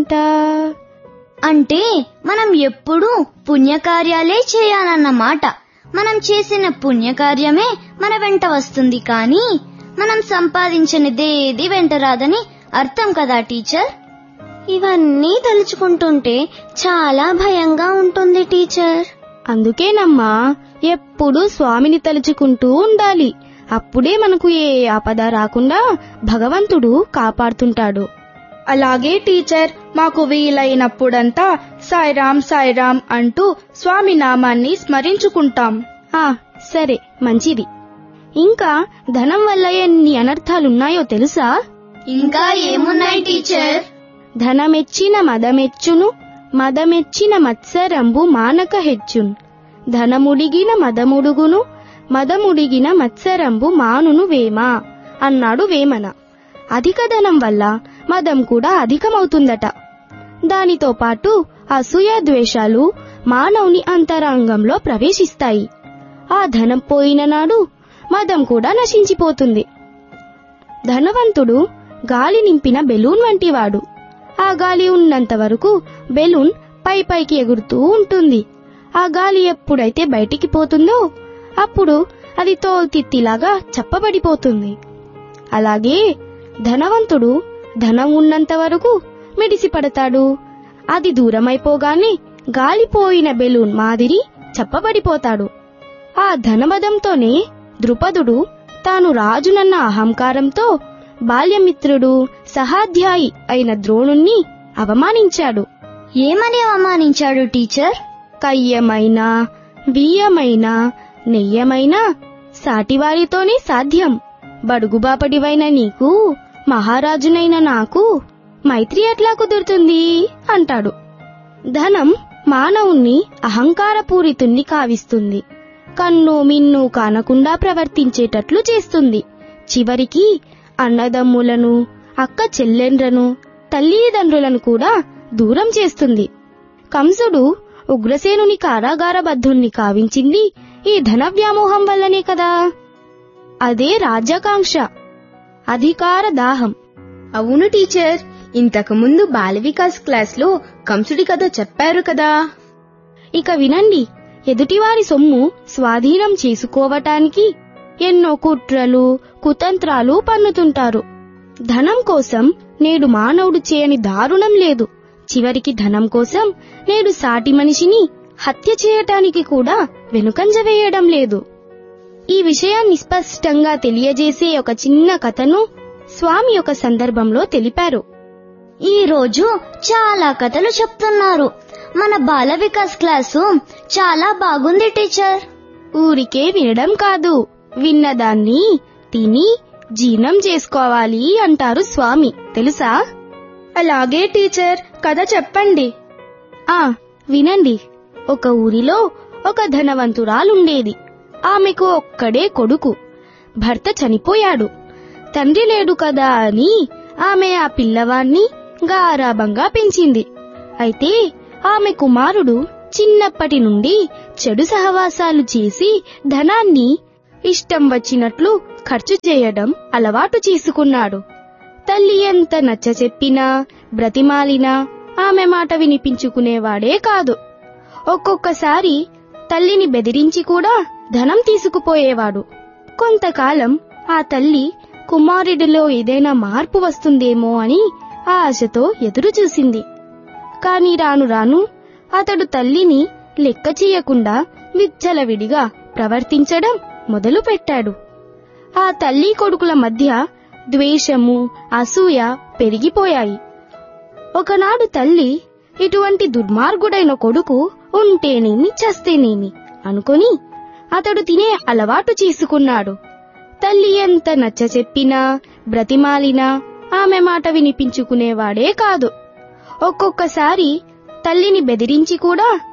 వెంట అంటే మనం ఎప్పుడూ పుణ్యకార్యాలే చేయాలన్నమాట మనం చేసిన పుణ్యకార్యమే మన వెంట వస్తుంది కానీ మనం సంపాదించినదేది వెంట రాదని అర్థం కదా టీచర్ ఇవన్నీ తలుచుకుంటుంటే చాలా భయంగా ఉంటుంది టీచర్ అందుకేనమ్మా ఎప్పుడూ స్వామిని తలుచుకుంటూ ఉండాలి అప్పుడే మనకు ఏ ఆపద రాకుండా భగవంతుడు కాపాడుతుంటాడు అలాగే టీచర్ మాకు వీలైనప్పుడంతా సాయిరామ్ సాయిరామ్ అంటూ స్వామి నామాన్ని స్మరించుకుంటాం ఆ సరే మంచిది ఇంకా ధనం వల్ల ఎన్ని అనర్థాలున్నాయో తెలుసా ఇంకా ఏమున్నాయి టీచర్ ధనమెచ్చిన మదమెచ్చును మదమెచ్చిన మత్సరంబు మానక హెచ్చున్ ధనముడిగిన మదముడుగును మదముడిగిన మత్సరంబు మానును వేమ అన్నాడు వేమన అధిక ధనం వల్ల మదం కూడా అధికమవుతుందట దానితో పాటు అసూయ ద్వేషాలు మానవుని అంతరంగంలో ప్రవేశిస్తాయి ఆ ధనం పోయిన నాడు మదం కూడా నశించిపోతుంది ధనవంతుడు గాలి నింపిన బెలూన్ వంటివాడు ఆ గాలి ఉన్నంత వరకు బెలూన్ పై పైకి ఎగురుతూ ఉంటుంది ఆ గాలి ఎప్పుడైతే బయటికి పోతుందో అప్పుడు అది తోల్తిత్తిలాగా చప్పబడిపోతుంది అలాగే ధనవంతుడు ధనం ఉన్నంత వరకు మిడిసిపడతాడు అది దూరమైపోగానే గాలిపోయిన బెలూన్ మాదిరి చప్పబడిపోతాడు ఆ ధనమదంతోనే ద్రుపదుడు తాను రాజునన్న అహంకారంతో బాల్యమిత్రుడు సహాధ్యాయి అయిన ద్రోణుణ్ణి అవమానించాడు ఏమని అవమానించాడు టీచర్ కయ్యమైనా బియ్యమైన నెయ్యమైన సాటివారితోనే సాధ్యం బడుగుబాపడివైన నీకు మహారాజునైన నాకు మైత్రి ఎట్లా కుదురుతుంది అంటాడు ధనం మానవుణ్ణి అహంకారపూరితుణ్ణి కావిస్తుంది కన్ను మిన్ను కానకుండా ప్రవర్తించేటట్లు చేస్తుంది చివరికి అన్నదమ్ములను అక్క చెల్లెండ్రను తల్లిదండ్రులను కూడా దూరం చేస్తుంది కంసుడు ఉగ్రసేనుని కారాగారబద్ధుణ్ణి కావించింది ఈ ధన వ్యామోహం వల్లనే కదా అదే రాజ్యాకాంక్ష అధికార దాహం అవును టీచర్ ఇంతకు ముందు బాల వికాస్ క్లాస్లో కంసుడి కథ చెప్పారు కదా ఇక వినండి ఎదుటివారి సొమ్ము స్వాధీనం చేసుకోవటానికి ఎన్నో కుట్రలు కుతంత్రాలు పన్నుతుంటారు ధనం కోసం నేడు మానవుడు చేయని దారుణం లేదు చివరికి ధనం కోసం నేడు సాటి మనిషిని హత్య చేయటానికి కూడా వెనుకంజ వేయడం లేదు ఈ విషయాన్ని స్పష్టంగా తెలియజేసే ఒక చిన్న కథను స్వామి ఒక సందర్భంలో తెలిపారు ఈ రోజు చాలా కథలు చెప్తున్నారు మన బాల వికాస్ క్లాసు చాలా బాగుంది టీచర్ ఊరికే వినడం కాదు విన్నదాన్ని తిని జీర్ణం చేసుకోవాలి అంటారు స్వామి తెలుసా అలాగే టీచర్ కథ చెప్పండి ఆ వినండి ఒక ఊరిలో ఒక ధనవంతురాలుండేది ఆమెకు ఒక్కడే కొడుకు భర్త చనిపోయాడు తండ్రి లేడు కదా అని ఆమె ఆ పిల్లవాణ్ణి గారాబంగా పెంచింది అయితే ఆమె కుమారుడు చిన్నప్పటి నుండి చెడు సహవాసాలు చేసి ధనాన్ని ఇష్టం వచ్చినట్లు ఖర్చు చేయడం అలవాటు చేసుకున్నాడు తల్లి ఎంత నచ్చ చెప్పినా బ్రతిమాలినా ఆమె మాట వినిపించుకునేవాడే కాదు ఒక్కొక్కసారి తల్లిని బెదిరించి కూడా ధనం తీసుకుపోయేవాడు కొంతకాలం ఆ తల్లి కుమారుడిలో ఏదైనా మార్పు వస్తుందేమో అని ఆశతో ఎదురు చూసింది కాని రాను రాను అతడు తల్లిని లెక్క చేయకుండా విచ్చలవిడిగా ప్రవర్తించడం మొదలుపెట్టాడు ఆ తల్లి కొడుకుల మధ్య ద్వేషము అసూయ పెరిగిపోయాయి ఒకనాడు తల్లి ఇటువంటి దుర్మార్గుడైన కొడుకు ఉంటేనేమి చస్తేనేమి అనుకొని అతడు తినే అలవాటు చేసుకున్నాడు తల్లి ఎంత నచ్చ చెప్పినా బ్రతిమాలినా ఆమె మాట వినిపించుకునేవాడే కాదు ఒక్కొక్కసారి తల్లిని బెదిరించి కూడా